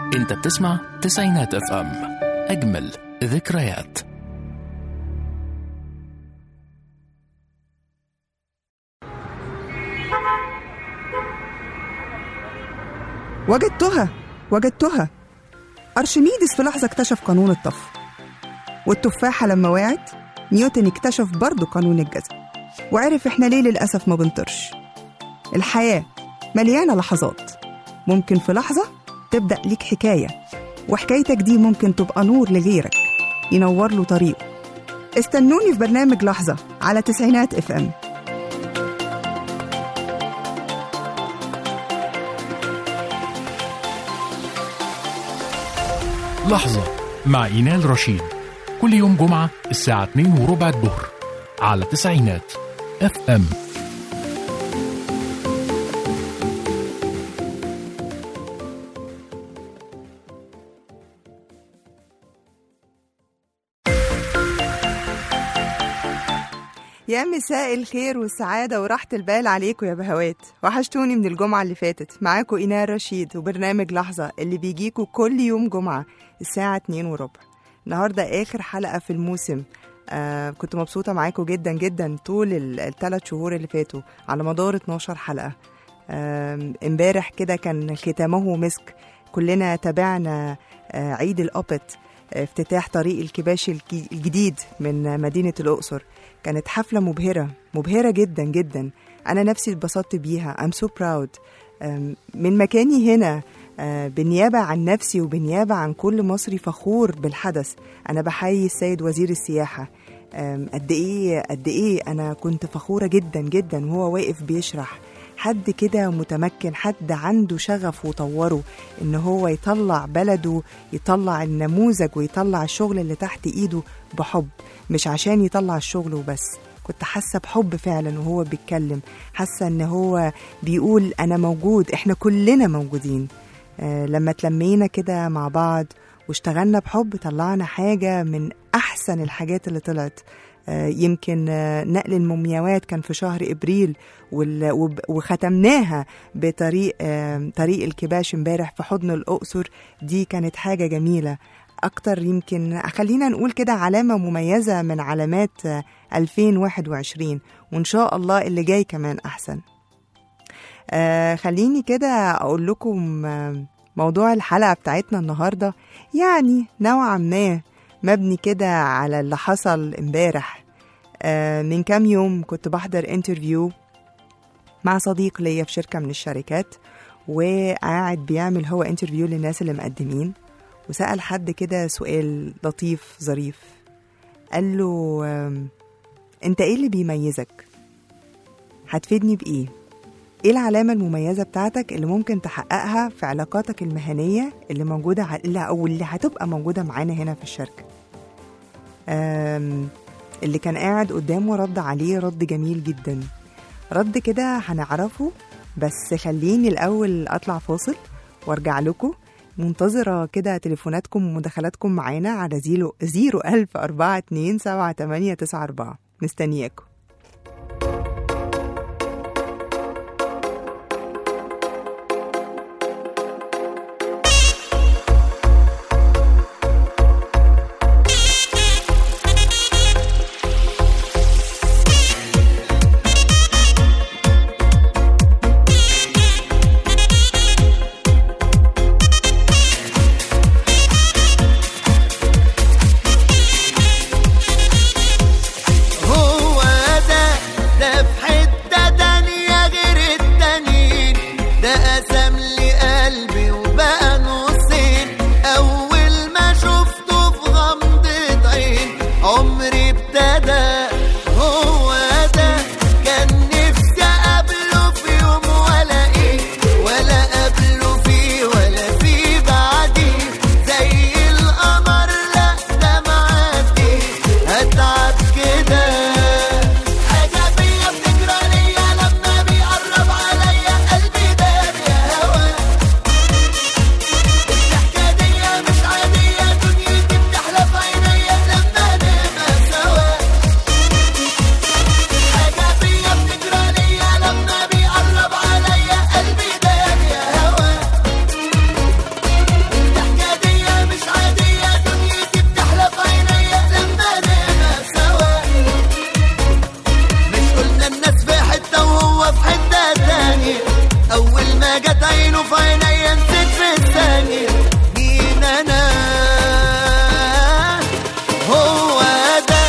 انت بتسمع تسعينات اف ام اجمل ذكريات وجدتها وجدتها أرشميدس في لحظة اكتشف قانون الطفو والتفاحة لما وقعت نيوتن اكتشف برضه قانون الجذب وعرف احنا ليه للأسف ما بنطرش الحياة مليانة لحظات ممكن في لحظة تبدأ ليك حكاية وحكايتك دي ممكن تبقى نور لغيرك ينور له طريقه استنوني في برنامج لحظة على تسعينات اف ام لحظة مع إينال رشيد كل يوم جمعة الساعة 2 وربع الظهر على تسعينات اف ام يا مساء الخير والسعادة وراحة البال عليكم يا بهوات وحشتوني من الجمعة اللي فاتت معاكم إينار رشيد وبرنامج لحظة اللي بيجيكوا كل يوم جمعة الساعة 2 وربع النهاردة آخر حلقة في الموسم آه كنت مبسوطة معاكم جدا جدا طول الثلاث شهور اللي فاتوا على مدار 12 حلقة آم، امبارح كده كان ختامه مسك كلنا تابعنا آه، عيد الأوبت آه، افتتاح طريق الكباش الجي- الجديد من مدينة الأقصر كانت حفلة مبهرة مبهرة جدا جدا أنا نفسي اتبسطت بيها I'm so proud أم، من مكاني هنا آه، بالنيابة عن نفسي وبالنيابة عن كل مصري فخور بالحدث أنا بحيي السيد وزير السياحة أم، قد إيه قد إيه أنا كنت فخورة جدا جدا وهو واقف بيشرح حد كده متمكن حد عنده شغف وطوره ان هو يطلع بلده يطلع النموذج ويطلع الشغل اللي تحت ايده بحب مش عشان يطلع الشغل وبس كنت حاسه بحب فعلا وهو بيتكلم حاسه ان هو بيقول انا موجود احنا كلنا موجودين آه لما تلمينا كده مع بعض واشتغلنا بحب طلعنا حاجه من احسن الحاجات اللي طلعت آه، يمكن آه، نقل المومياوات كان في شهر ابريل وال- وب- وختمناها بطريق آه، طريق الكباش امبارح في حضن الاقصر دي كانت حاجه جميله اكتر يمكن خلينا نقول كده علامه مميزه من علامات آه، 2021 وان شاء الله اللي جاي كمان احسن آه خليني كده اقول لكم آه، موضوع الحلقه بتاعتنا النهارده يعني نوعا ما مبني كده على اللي حصل امبارح آه من كام يوم كنت بحضر انترفيو مع صديق ليا في شركه من الشركات وقاعد بيعمل هو انترفيو للناس اللي مقدمين وسأل حد كده سؤال لطيف ظريف قال له آم، انت ايه اللي بيميزك هتفيدني بايه ايه العلامة المميزة بتاعتك اللي ممكن تحققها في علاقاتك المهنية اللي موجودة ع- اللي او اللي هتبقى موجودة معانا هنا في الشركة آم، اللي كان قاعد قدامه رد عليه رد جميل جدا رد كده هنعرفه بس خليني الأول أطلع فاصل وارجع لكم منتظرة كده تليفوناتكم ومداخلاتكم معانا على زيرو زيرو ألف أربعة اتنين سبعة تمانية تسعة أربعة مستنياكم هو جت عينه في عينيا نسيت في الثانية مين انا هو ده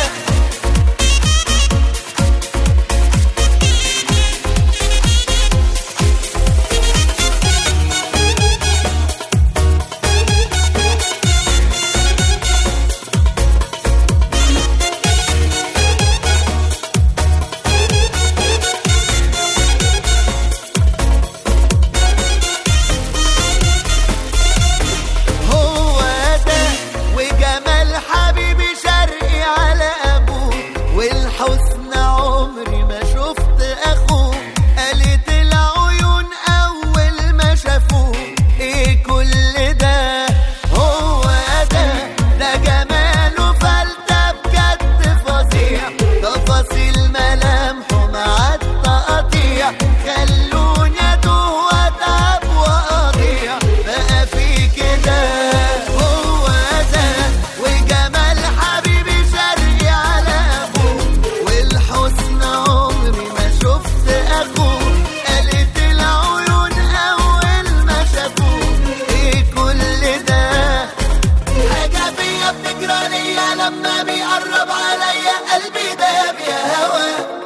هو ده وجمال حبيبي شرقي على ابوه والحسن عمري ما شفت اخوه قالت العيون اول ما شافوه ايه كل ده هو ده ده جماله فلتة بجد فظيع تفاصيل ملامحه مع التقطيع خلوني اتوه واتعب واضيع بقى في كده هو ده وجمال حبيبي شرقي على ابوه والحسن عمري ما شفت اخوه قالت العيون اول ما شافوه ايه كل ده حاجة فيا بتجرى ليا لما بيقرب عليا قلبي داب يا هوا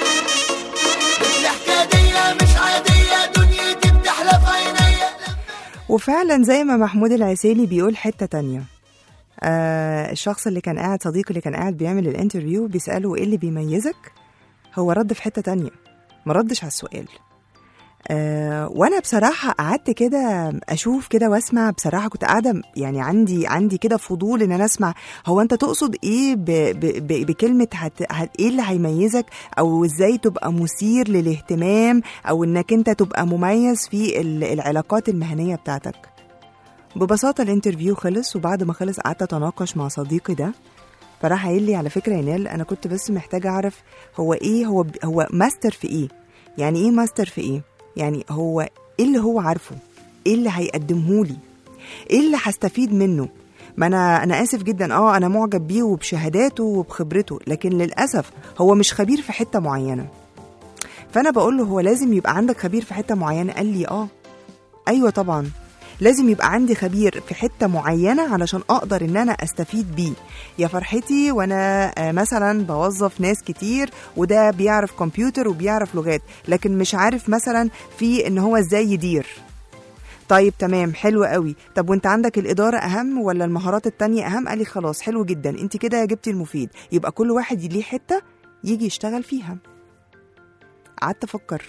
الضحكة دي مش عادية دنيتي بتحلى في عينيا وفعلا زي ما محمود العسيلي بيقول حتة تانية آه الشخص اللي كان قاعد صديقي اللي كان قاعد بيعمل الانترفيو بيسأله ايه اللي بيميزك هو رد في حتة تانية ما ردش على السؤال آه وانا بصراحه قعدت كده اشوف كده واسمع بصراحه كنت قاعده يعني عندي عندي كده فضول ان انا اسمع هو انت تقصد ايه ب ب ب بكلمه هت هت ايه اللي هيميزك او ازاي تبقى مثير للاهتمام او انك انت تبقى مميز في ال- العلاقات المهنيه بتاعتك ببساطه الانترفيو خلص وبعد ما خلص قعدت اتناقش مع صديقي ده فراح قايل لي على فكره يا نال انا كنت بس محتاجه اعرف هو ايه هو هو ماستر في ايه يعني ايه ماستر في ايه يعني هو ايه اللي هو عارفه ايه اللي هيقدمه لي ايه اللي هستفيد منه ما انا انا اسف جدا اه انا معجب بيه وبشهاداته وبخبرته لكن للاسف هو مش خبير في حته معينه فانا بقول له هو لازم يبقى عندك خبير في حته معينه قال لي اه ايوه طبعا لازم يبقى عندي خبير في حته معينه علشان اقدر ان انا استفيد بيه يا فرحتي وانا آه، مثلا بوظف ناس كتير وده بيعرف كمبيوتر وبيعرف لغات لكن مش عارف مثلا في ان هو ازاي يدير طيب تمام حلو قوي طب وانت عندك الإدارة أهم ولا المهارات التانية أهم قال لي خلاص حلو جدا انت كده جبتي المفيد يبقى كل واحد ليه حتة يجي يشتغل فيها قعدت أفكر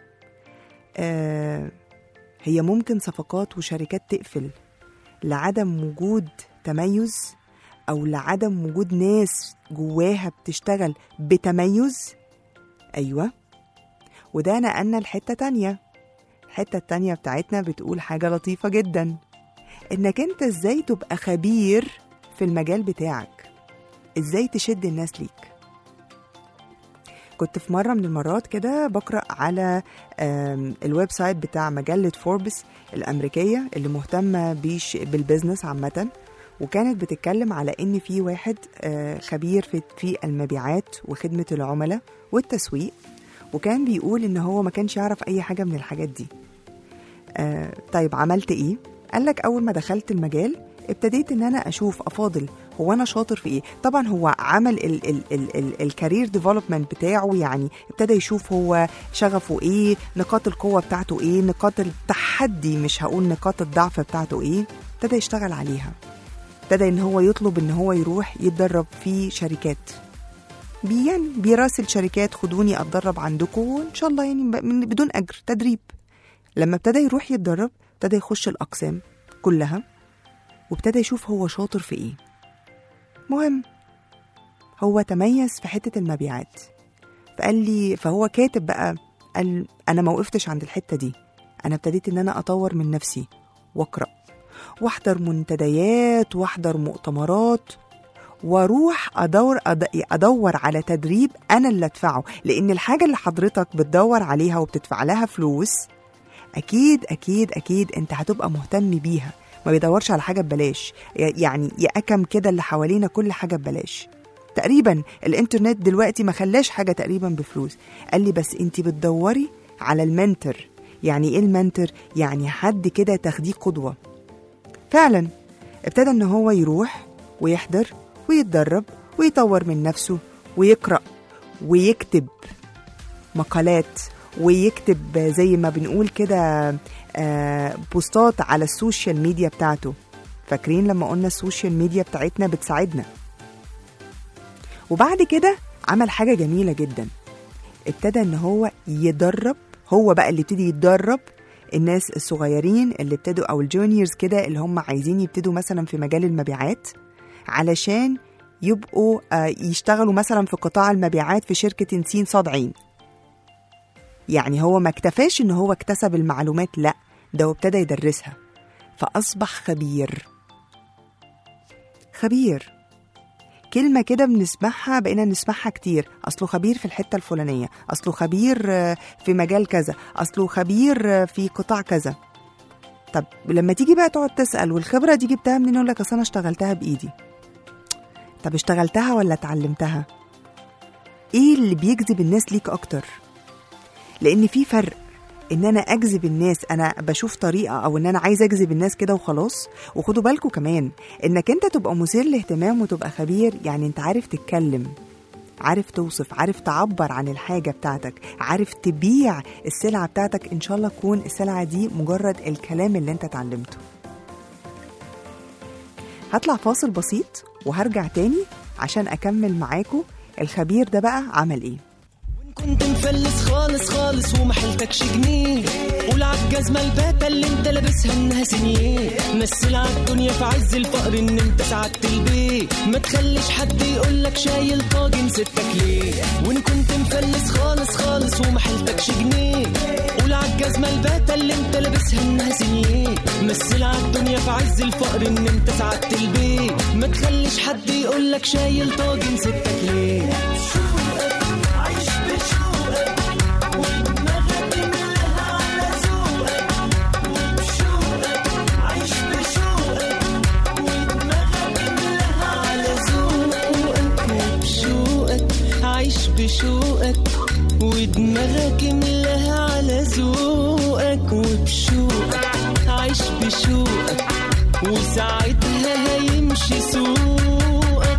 آه هي ممكن صفقات وشركات تقفل لعدم وجود تميز أو لعدم وجود ناس جواها بتشتغل بتميز أيوة وده نقلنا لحتة تانية الحتة التانية بتاعتنا بتقول حاجة لطيفة جدا إنك أنت إزاي تبقى خبير في المجال بتاعك إزاي تشد الناس ليك كنت في مرة من المرات كده بقرأ على آم، الويب سايت بتاع مجلة فوربس الأمريكية اللي مهتمة بيش بالبزنس عامةً وكانت بتتكلم على ان في واحد آه، خبير في في المبيعات وخدمه العملاء والتسويق وكان بيقول ان هو ما كانش يعرف اي حاجه من الحاجات دي آه، طيب عملت ايه قال لك اول ما دخلت المجال ابتديت ان انا اشوف افاضل هو انا شاطر في ايه طبعا هو عمل ال- ال- ال- ال- الكارير ديفلوبمنت بتاعه يعني ابتدى يشوف هو شغفه ايه نقاط القوه بتاعته ايه نقاط التحدي مش هقول نقاط الضعف بتاعته ايه ابتدى يشتغل عليها ابتدى ان هو يطلب ان هو يروح يتدرب في شركات بي يعني بيراسل شركات خدوني اتدرب عندكم وان شاء الله يعني ب- من- بدون اجر تدريب لما ابتدى يروح يتدرب ابتدى يخش الاقسام كلها وابتدى يشوف هو شاطر في ايه مهم هو تميز في حته المبيعات فقال لي فهو كاتب بقى قال انا ما وقفتش عند الحته دي انا ابتديت ان انا اطور من نفسي واقرا واحضر منتديات واحضر مؤتمرات واروح ادور أد- ادور على تدريب انا اللي ادفعه لان الحاجه اللي حضرتك بتدور عليها وبتدفع لها فلوس اكيد اكيد اكيد انت هتبقى مهتم بيها ما بيدورش على حاجه ببلاش يعني يأكم كده اللي حوالينا كل حاجه ببلاش تقريبا الانترنت دلوقتي ما خلاش حاجه تقريبا بفلوس قال لي بس انت بتدوري على المنتر يعني ايه المنتر يعني حد كده تاخديه قدوه فعلا ابتدى ان هو يروح ويحضر ويتدرب ويطور من نفسه ويقرا ويكتب مقالات ويكتب زي ما بنقول كده آه، بوستات على السوشيال ميديا بتاعته فاكرين لما قلنا السوشيال ميديا بتاعتنا بتساعدنا وبعد كده عمل حاجة جميلة جدا ابتدى ان هو يدرب هو بقى اللي ابتدي يتدرب الناس الصغيرين اللي ابتدوا او الجونيورز كده اللي هم عايزين يبتدوا مثلا في مجال المبيعات علشان يبقوا آه، يشتغلوا مثلا في قطاع المبيعات في شركة سين صاد عين يعني هو ما اكتفاش ان هو اكتسب المعلومات لا ده هو ابتدى يدرسها فأصبح خبير خبير كلمة كده بنسمعها بقينا نسمعها كتير أصله خبير في الحتة الفلانية أصله خبير آه، في مجال كذا أصله خبير آه، في قطاع كذا طب لما تيجي بقى تقعد تسأل والخبرة دي جبتها منين يقول لك أصل أنا اشتغلتها بإيدي طب اشتغلتها ولا اتعلمتها ايه اللي بيجذب الناس ليك اكتر لان في فرق ان انا اجذب الناس انا بشوف طريقه او ان انا عايز اجذب الناس كده وخلاص وخدوا بالكم كمان انك انت تبقى مثير لاهتمام وتبقى خبير يعني انت عارف تتكلم عارف توصف عارف تعبر عن الحاجه بتاعتك عارف تبيع السلعه بتاعتك ان شاء الله تكون السلعه دي مجرد الكلام اللي انت اتعلمته هطلع فاصل بسيط وهرجع تاني عشان اكمل معاكم الخبير ده بقى عمل ايه كنت مفلس خالص خالص وما حيلتكش جنيه قول عالجزمة الباتة اللي انت لابسها انها سنيه مثل عالدنيا في عز الفقر ان انت سعدت البيت ما تخليش حد يقولك شايل طاجن ستك ليه وان كنت مفلس خالص خالص وما حيلتكش جنيه قول عالجزمة الباتة اللي انت لابسها انها سنيه مثل عالدنيا في عز الفقر ان انت سعدت البيت ما تخليش حد يقولك شايل طاجن ستك ليه على ذوقك وبشوقك عيش بشوقك ودماغك املاها على ذوقك وبشوقك عيش بشوقك وساعتها هيمشي سوقك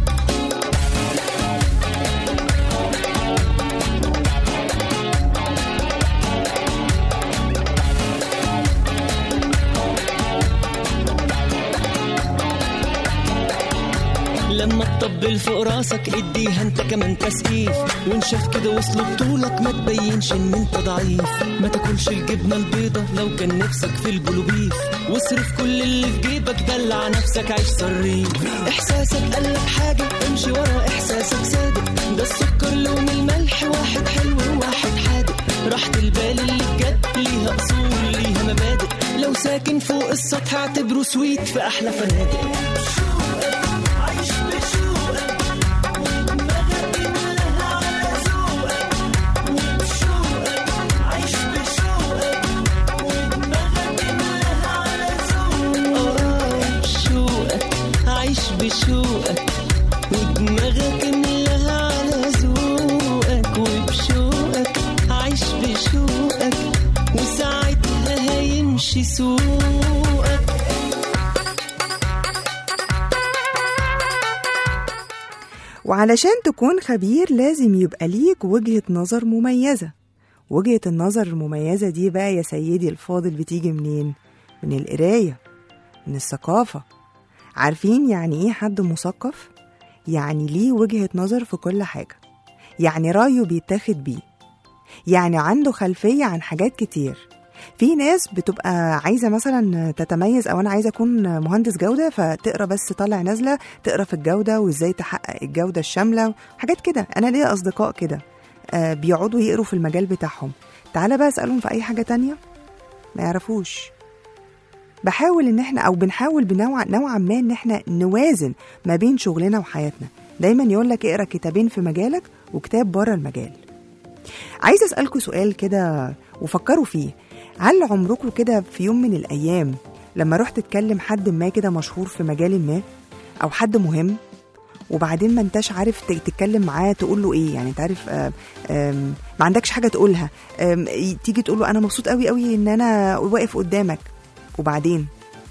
لما تطبل فوق راسك اديها انت كمان تسقيف وان شاف كده وصل بطولك ما تبينش ان انت ضعيف ما تاكلش الجبنه البيضه لو كان نفسك في البلوبيف واصرف كل اللي في جيبك دلع نفسك عيش صريف احساسك قالك حاجه امشي ورا احساسك صادق ده السكر لون الملح واحد حلو وواحد حادق راحة البال اللي بجد ليها اصول ليها مبادئ لو ساكن فوق السطح اعتبره سويت في احلى فنادق آه، بشوقك عيش بشوقك ودماغك املاها على ذوقك وبشوقك عيش بشوقك وساعتها هيمشي سوقك وعلشان تكون خبير لازم يبقى ليك وجهة نظر مميزة وجهة النظر المميزة دي بقى يا سيدي الفاضل بتيجي منين؟ من القراية من الثقافة عارفين يعني ايه حد مثقف؟ يعني ليه وجهة نظر في كل حاجة يعني رأيه بيتاخد بيه يعني عنده خلفية عن حاجات كتير في ناس بتبقى عايزة مثلا تتميز أو أنا عايزة أكون مهندس جودة فتقرا بس طالع نازلة تقرا في الجودة وإزاي تحقق الجودة الشاملة حاجات كده أنا ليا أصدقاء كده آه بيقعدوا يقروا في المجال بتاعهم تعالى بقى أسألهم في أي حاجة تانية ما يعرفوش بحاول ان احنا او بنحاول بنوع نوعا ما ان احنا نوازن ما بين شغلنا وحياتنا دايما يقول لك اقرا كتابين في مجالك وكتاب بره المجال عايز اسالكم سؤال كده وفكروا فيه هل عمركم كده في يوم من الايام لما رحت تكلم حد ما كده مشهور في مجال ما او حد مهم وبعدين ما انتش عارف ت- تتكلم معاه تقول له ايه يعني انت عارف آم، آم، ما عندكش حاجه تقولها آم، ي- تيجي تقول له انا مبسوط قوي قوي ان انا واقف قدامك وبعدين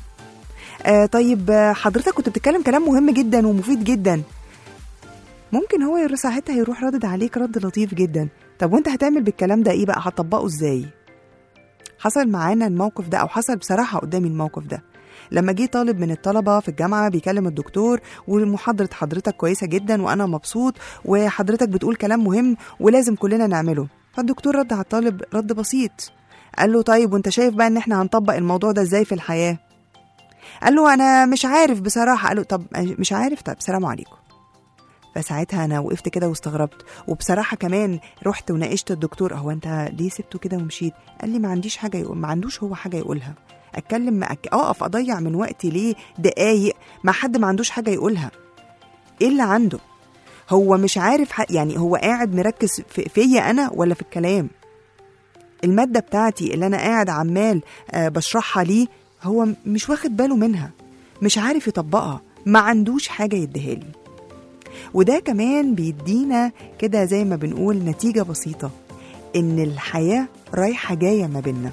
آه طيب آه، حضرتك كنت بتتكلم كلام مهم جدا ومفيد جدا ممكن هو ير- ساعتها يروح ردد عليك رد لطيف جدا طب وانت هتعمل بالكلام ده ايه بقى هتطبقه ازاي حصل معانا الموقف ده او حصل بصراحه قدامي الموقف ده لما جه طالب من الطلبه في الجامعه بيكلم الدكتور ومحاضره حضرتك كويسه جدا وانا مبسوط وحضرتك بتقول كلام مهم ولازم كلنا نعمله فالدكتور رد على الطالب رد بسيط قال له طيب وانت شايف بقى ان احنا هنطبق الموضوع ده ازاي في الحياه قال له انا مش عارف بصراحه قال له طب مش عارف طب سلام عليكم فساعتها انا وقفت كده واستغربت وبصراحه كمان رحت وناقشت الدكتور هو انت ليه سبته كده ومشيت قال لي ما عنديش حاجه يقول ما عندوش هو حاجه يقولها اتكلم مع اقف اضيع من وقتي ليه دقايق مع حد ما عندوش حاجه يقولها ايه اللي عنده هو مش عارف ح... يعني هو قاعد مركز في... فيا انا ولا في الكلام الماده بتاعتي اللي انا قاعد عمال آه بشرحها ليه هو م- مش واخد باله منها مش عارف يطبقها ما عندوش حاجه يديها لي وده كمان بيدينا كده زي ما بنقول نتيجه بسيطه ان الحياه رايحه جايه ما بيننا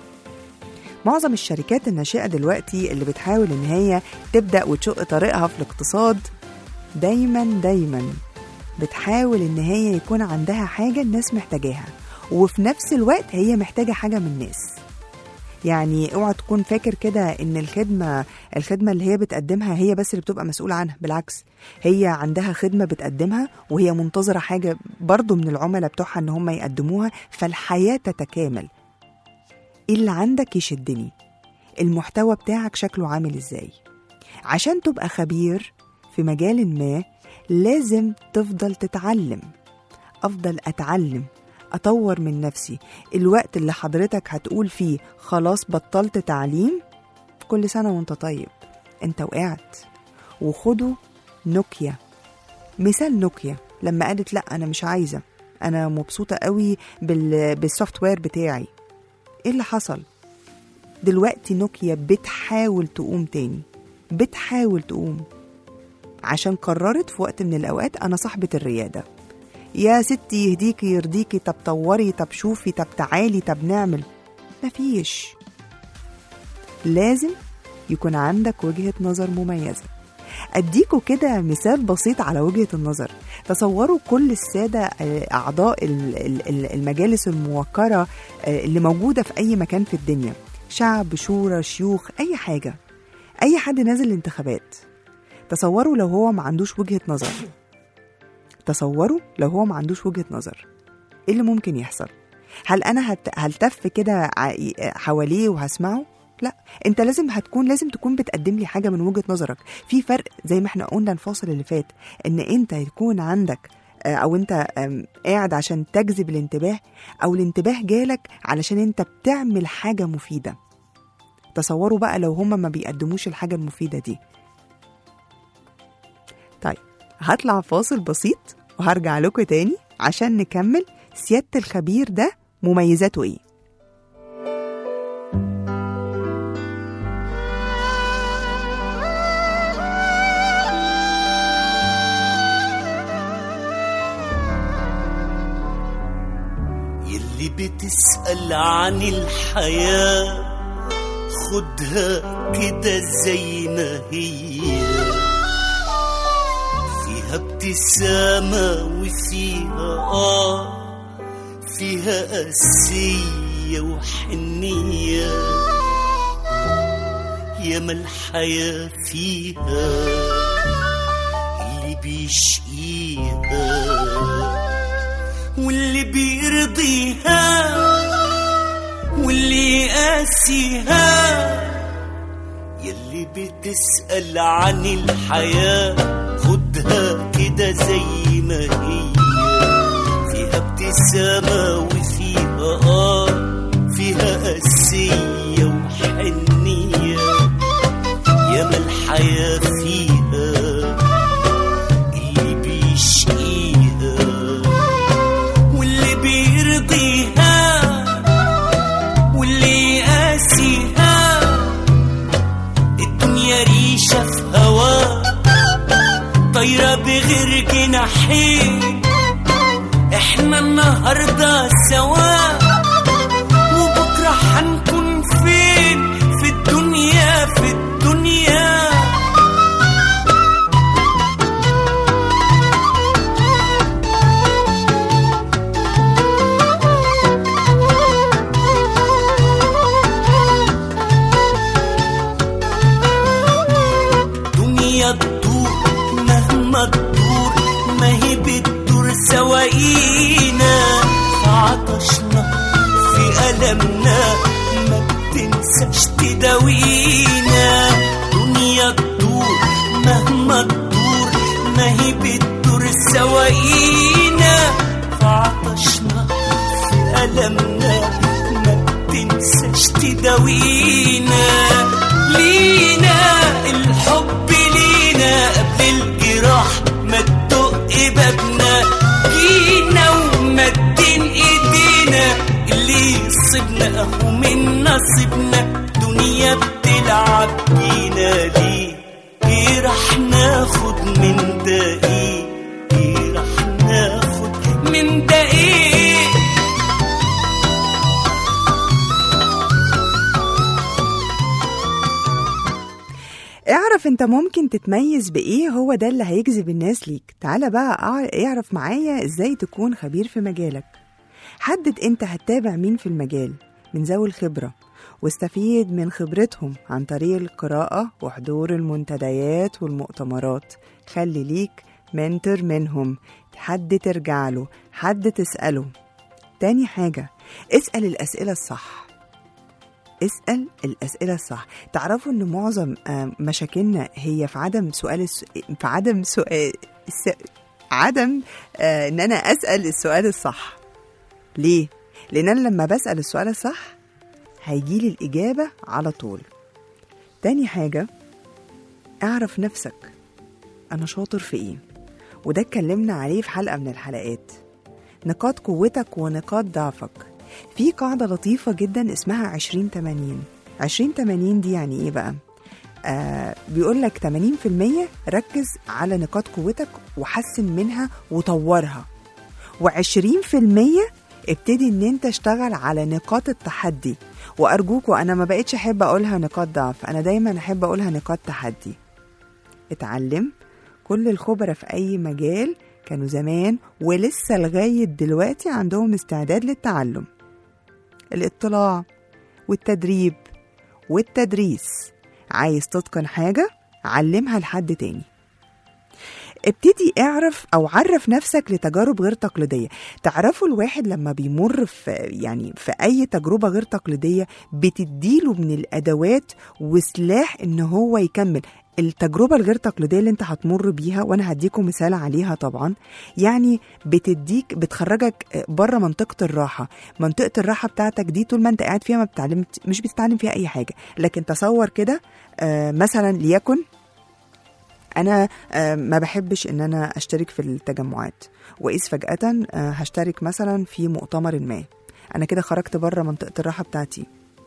معظم الشركات الناشئه دلوقتي اللي بتحاول ان هي تبدا وتشق طريقها في الاقتصاد دايما دايما بتحاول ان هي يكون عندها حاجه الناس محتاجاها وفي نفس الوقت هي محتاجه حاجه من الناس يعني اوعى تكون فاكر كده ان الخدمه الخدمه اللي هي بتقدمها هي بس اللي بتبقى مسؤوله عنها بالعكس هي عندها خدمه بتقدمها وهي منتظره حاجه برضو من العملاء بتوعها ان هم يقدموها فالحياه تتكامل إيه اللي عندك يشدني المحتوى بتاعك شكله عامل ازاي عشان تبقى خبير في مجال ما لازم تفضل تتعلم افضل اتعلم اطور من نفسي الوقت اللي حضرتك هتقول فيه خلاص بطلت تعليم كل سنه وانت طيب انت وقعت وخدوا نوكيا مثال نوكيا لما قالت لا انا مش عايزه انا مبسوطه قوي بال... بالسوفت وير بتاعي ايه اللي حصل دلوقتي نوكيا بتحاول تقوم تاني بتحاول تقوم عشان قررت في وقت من الأوقات أنا صاحبة الريادة يا ستي يهديكي يرضيكي طب طوري طب شوفي طب تعالي طب نعمل مفيش لازم يكون عندك وجهة نظر مميزة أديكوا كده مثال بسيط على وجهة النظر تصوروا كل السادة آه، أعضاء ال- ال- ال- المجالس الموقرة آه، اللي موجودة في أي مكان في الدنيا شعب شورى شيوخ أي حاجة أي حد نازل الانتخابات تصوروا لو هو ما عندوش وجهة نظر تصوروا لو هو ما عندوش وجهة نظر ايه اللي ممكن يحصل هل انا هت... هلتف كده ع- حواليه وهسمعه لا انت لازم هتكون لازم تكون بتقدم لي حاجه من وجهه نظرك في فرق زي ما احنا قلنا الفاصل اللي فات ان انت يكون عندك آه، او انت آم، قاعد عشان تجذب الانتباه او الانتباه جالك علشان انت بتعمل حاجه مفيده تصوروا بقى لو هما ما بيقدموش الحاجه المفيده دي طيب هطلع فاصل بسيط وهرجع لكم تاني عشان نكمل سيادة الخبير ده مميزاته ايه يلي بتسأل عن الحياة خدها كده زي ما هي فيها ابتسامة وفيها آه فيها قاسية وحنية ياما الحياة فيها اللي بيشقيها واللي بيرضيها واللي يقاسيها يلي بتسأل عن الحياة خدها كده زي ما هي فيها ابتسامة وفيها آه فيها قاسية وحنية ياما الحياة فيها اللي بيشقيها واللي بيرضيها واللي يقاسيها الدنيا ريشة في هوا طايرة بجناحين احنا النهارده سوا وبكره هنكون فين في الدنيا في الدنيا دنيا تدور مهما تدور ما هي بتدور سواقينا في عطشنا في ألمنا ما بتنساش تداوينا دنيا تدور مهما تدور ما هي بتدور سواقينا في عطشنا في ألمنا ما بتنساش تداوينا لينا الحب لينا قبل الجراح ما تدق بابنا جينا ومدين ايدينا اللي يصيبنا اهو من نصيبنا دنيا بتلعب بينا ليه ايه راح ناخد من ده ايه ايه راح ناخد من ده ايه اعرف انت ممكن تتميز بايه هو ده اللي هيجذب الناس ليك تعالى بقى أع- اعرف معايا ازاي تكون خبير في مجالك حدد انت هتتابع مين في المجال من ذوي الخبرة واستفيد من خبرتهم عن طريق القراءة وحضور المنتديات والمؤتمرات خلي ليك منتور منهم حد ترجع له حد تسأله تاني حاجة اسأل الأسئلة الصح اسأل الأسئلة الصح تعرفوا إن معظم آه، مشاكلنا هي في عدم سؤال الس... في عدم سؤال الس... عدم آه، إن أنا أسأل السؤال الصح ليه؟ لأن أنا لما بسأل السؤال الصح هيجيلي الإجابة على طول تاني حاجة اعرف نفسك أنا شاطر في إيه وده اتكلمنا عليه في حلقة من الحلقات نقاط قوتك ونقاط ضعفك في قاعدة لطيفة جدا اسمها 20 80 20 80 دي يعني ايه بقى؟ آه بيقول لك 80% ركز على نقاط قوتك وحسن منها وطورها و20% ابتدي ان انت اشتغل على نقاط التحدي وارجوكوا انا ما بقتش احب اقولها نقاط ضعف انا دايما احب اقولها نقاط تحدي اتعلم كل الخبراء في اي مجال كانوا زمان ولسه لغايه دلوقتي عندهم استعداد للتعلم الاطلاع والتدريب والتدريس عايز تتقن حاجه علمها لحد تاني ابتدي اعرف او عرف نفسك لتجارب غير تقليديه تعرفوا الواحد لما بيمر في يعني في اي تجربه غير تقليديه بتديله من الادوات وسلاح ان هو يكمل التجربة الغير تقليدية اللي انت هتمر بيها وانا هديكم مثال عليها طبعا يعني بتديك بتخرجك بره منطقة الراحة منطقة الراحة بتاعتك دي طول ما انت قاعد فيها ما بتتعلم مش بتتعلم فيها اي حاجة لكن تصور كده آه، مثلا ليكن انا آه، ما بحبش ان انا اشترك في التجمعات واذ فجاه آه، هشترك مثلا في مؤتمر ما انا كده خرجت بره منطقه الراحه بتاعتي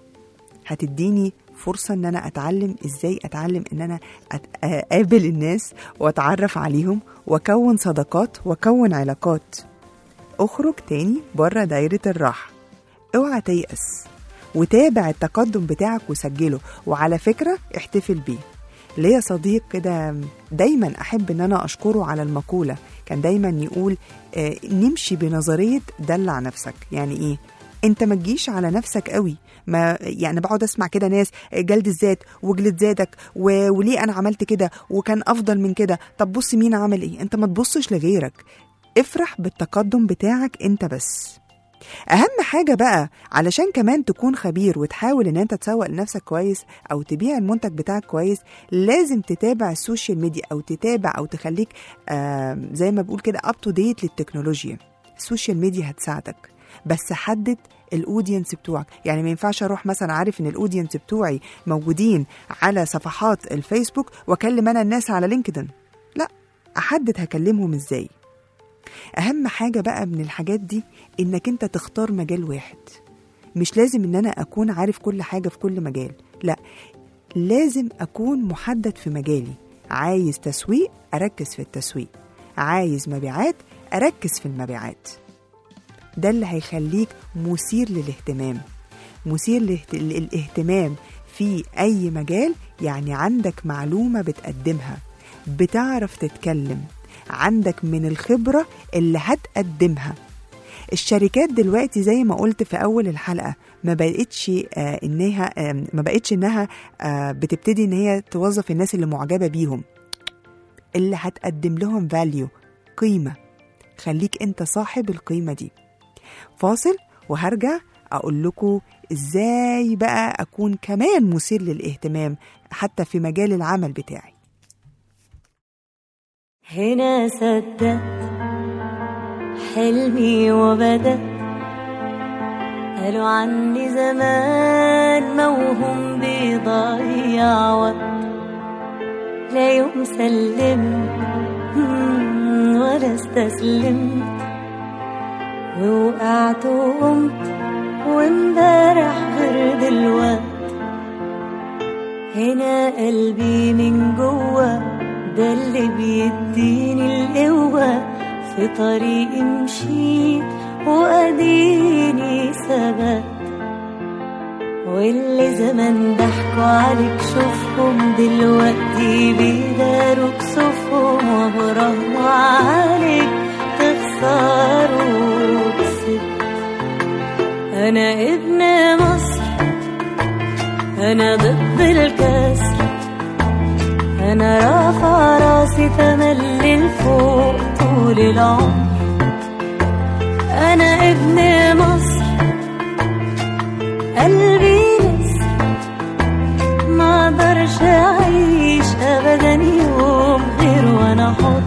هتديني فرصة ان انا اتعلم ازاي اتعلم ان انا أت- اقابل الناس واتعرف عليهم واكون صداقات واكون علاقات اخرج تاني بره دايرة الراحة اوعى تيأس وتابع التقدم بتاعك وسجله وعلى فكرة احتفل بيه ليا صديق كده دايما احب ان انا اشكره على المقولة كان دايما يقول آه، نمشي بنظرية دلع نفسك يعني ايه انت ما تجيش على نفسك قوي ما يعني بقعد اسمع كده ناس جلد الذات وجلد ذاتك و... وليه انا عملت كده وكان افضل من كده طب بص مين عمل ايه انت ما تبصش لغيرك افرح بالتقدم بتاعك انت بس اهم حاجه بقى علشان كمان تكون خبير وتحاول ان انت تسوق لنفسك كويس او تبيع المنتج بتاعك كويس لازم تتابع السوشيال ميديا او تتابع او تخليك آه زي ما بقول كده اب تو ديت للتكنولوجيا السوشيال ميديا هتساعدك بس حدد الاودينس بتوعك يعني ما ينفعش اروح مثلا عارف ان الاودينس بتوعي موجودين على صفحات الفيسبوك واكلم انا الناس على لينكدين لا احدد هكلمهم ازاي اهم حاجه بقى من الحاجات دي انك انت تختار مجال واحد مش لازم ان انا اكون عارف كل حاجه في كل مجال لا لازم اكون محدد في مجالي عايز تسويق اركز في التسويق عايز مبيعات أركز في المبيعات ده اللي هيخليك مثير للاهتمام مثير للاهت- للاهتمام في أي مجال يعني عندك معلومة بتقدمها بتعرف تتكلم عندك من الخبرة اللي هتقدمها الشركات دلوقتي زي ما قلت في اول الحلقه ما بقتش آه انها آه ما بقتش انها آه بتبتدي ان هي توظف الناس اللي معجبه بيهم اللي هتقدم لهم فاليو قيمه خليك انت صاحب القيمه دي فاصل وهرجع اقول لكم ازاي بقى اكون كمان مثير للاهتمام حتى في مجال العمل بتاعي هنا صدقت حلمي وبدأ قالوا عني زمان موهوم بيضيع وقت لا يوم سلمت مم، ولا استسلمت ووقعت وقمت وامبارح غير دلوقت هنا قلبي من جوه ده اللي بيديني القوة في طريقي مشيت وأديني ثبت واللي زمان ضحكوا عليك شوفهم دلوقتي بيداروا كسوفهم وبراهنوا عليك تخسروا كسبت أنا ابن مصر أنا ضد الكسر أنا رافع راسي تملي لفوق طول العمر أنا ابن مصر قلبي لسه ما اقدرش أعيش أبدا يوم غير وأنا حر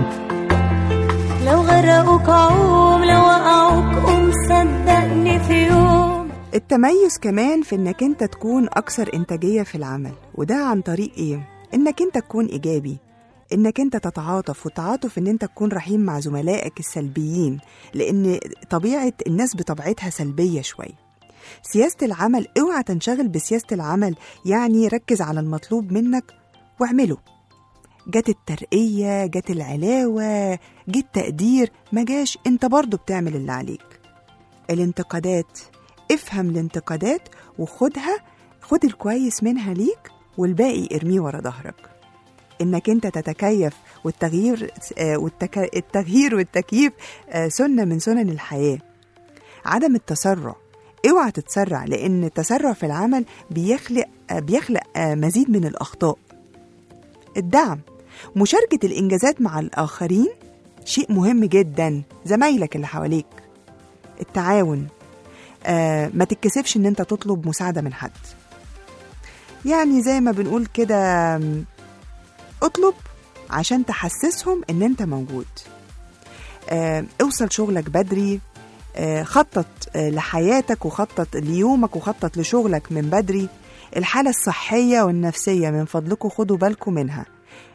لو غرقوك عوم لو وقعوك قوم صدقني في يوم التميز كمان في انك انت تكون اكثر انتاجيه في العمل وده عن طريق ايه انك انت تكون ايجابي انك انت تتعاطف والتعاطف ان انت تكون رحيم مع زملائك السلبيين لان طبيعه الناس بطبيعتها سلبيه شويه سياسه العمل اوعى تنشغل بسياسه العمل يعني ركز على المطلوب منك واعمله جت الترقيه جت العلاوه جه التقدير ما جاش انت برضو بتعمل اللي عليك الانتقادات افهم الانتقادات وخدها خد الكويس منها ليك والباقي ارميه ورا ظهرك انك انت تتكيف والتغيير آه، والتك... التغيير والتكييف آه، سنه من سنن الحياه عدم التسرع اوعى تتسرع لان التسرع في العمل بيخلق آه، بيخلق آه، مزيد من الاخطاء الدعم مشاركه الانجازات مع الاخرين شيء مهم جدا زمايلك اللي حواليك التعاون آه ما تتكسفش ان انت تطلب مساعده من حد يعني زي ما بنقول كده آم، اطلب عشان تحسسهم ان انت موجود آه اوصل شغلك بدري آه خطط آه لحياتك وخطط ليومك وخطط لشغلك من بدري الحالة الصحية والنفسية من فضلكم خدوا بالكم منها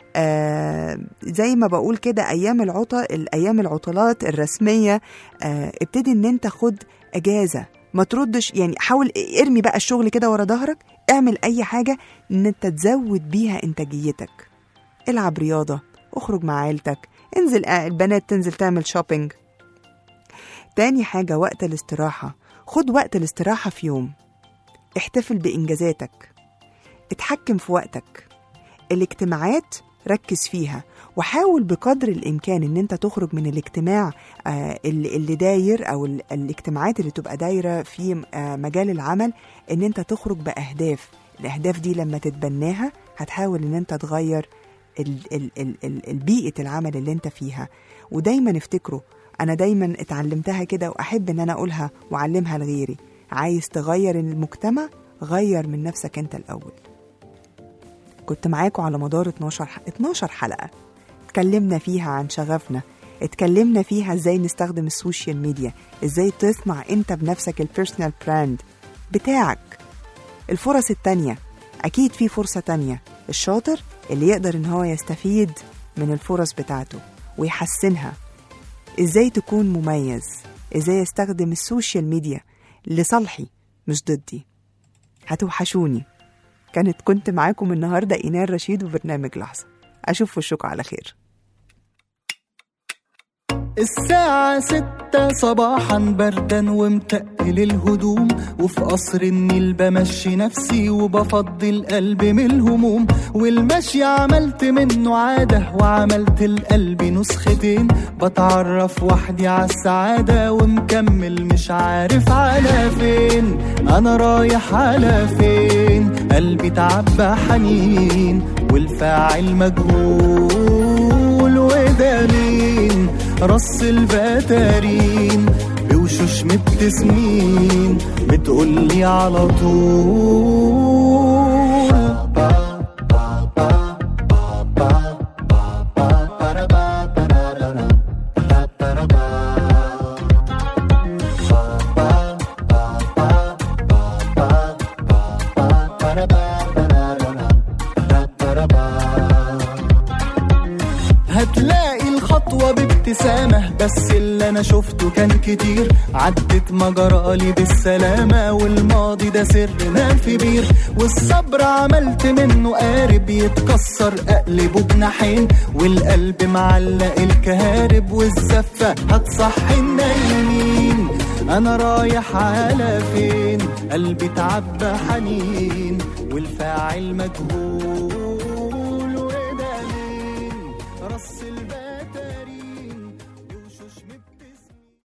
آه زي ما بقول كده ايام العطل الايام العطلات الرسميه آه ابتدي ان انت خد اجازه ما تردش يعني حاول ارمي بقى الشغل كده ورا ظهرك اعمل اي حاجه ان انت تزود بيها انتاجيتك العب رياضه اخرج مع عيلتك انزل آه، البنات تنزل تعمل شوبينج تاني حاجه وقت الاستراحه خد وقت الاستراحه في يوم احتفل بانجازاتك اتحكم في وقتك الاجتماعات ركز فيها وحاول بقدر الامكان ان انت تخرج من الاجتماع آه، اللي اللي داير او ال- الاجتماعات اللي تبقى دايره في آه، مجال العمل ان انت تخرج باهداف الاهداف دي لما تتبناها هتحاول ان انت تغير ال- ال- ال- ال- البيئه العمل اللي انت فيها ودايما افتكروا انا دايما اتعلمتها كده واحب ان انا اقولها واعلمها لغيري عايز تغير المجتمع غير من نفسك انت الاول كنت معاكم على مدار 12 ح- 12 حلقة اتكلمنا فيها عن شغفنا اتكلمنا فيها ازاي نستخدم السوشيال ميديا ازاي تصنع انت بنفسك البيرسونال براند بتاعك الفرص التانية اكيد في فرصة تانية الشاطر اللي يقدر ان هو يستفيد من الفرص بتاعته ويحسنها ازاي تكون مميز ازاي استخدم السوشيال ميديا لصالحي مش ضدي هتوحشوني كانت كنت معاكم النهاردة إينار رشيد وبرنامج لحظة أشوف وشكم على خير الساعة ستة صباحا بردا ومتقل الهدوم وفي قصر النيل بمشي نفسي وبفضي القلب من الهموم والمشي عملت منه عادة وعملت القلب نسختين بتعرف وحدي على السعادة ومكمل مش عارف على فين أنا رايح على فين قلبي تعبى حنين والفاعل مجهول وده مين رص البتارين بوشوش مبتسمين بتقولي على طول هتلاقي الخطوة بابتسامة بس اللي أنا شفته كان كتير عدت مجرالي بالسلامة والماضي ده سر نام في بير والصبر عملت منه قارب يتكسر أقلبه بناحين والقلب معلق الكهارب والزفة هتصحي النايمين أنا رايح على فين قلبي تعبى حنين والفاعل مجهول